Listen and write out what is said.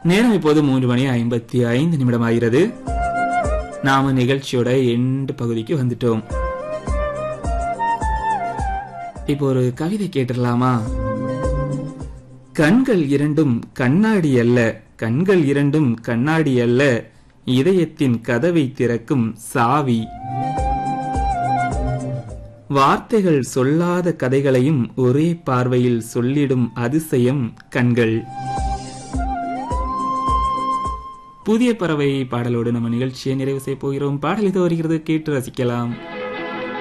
நேரம் இப்போது மூன்று மணி ஐம்பத்தி ஐந்து நிமிடம் ஆகிறது நாம நிகழ்ச்சியோட எண்டு பகுதிக்கு வந்துட்டோம் இப்போ ஒரு கவிதை கேட்டுடலாமா கண்கள் இரண்டும் கண்ணாடி அல்ல கண்கள் இரண்டும் கண்ணாடி அல்ல இதயத்தின் கதவை திறக்கும் சாவி வார்த்தைகள் சொல்லாத கதைகளையும் ஒரே பார்வையில் சொல்லிடும் அதிசயம் கண்கள் புதிய பறவை பாடலோடு நம்ம நிகழ்ச்சியை நிறைவு செய்ய போகிறோம் பாடல் இது வருகிறது கேட்டு ரசிக்கலாம்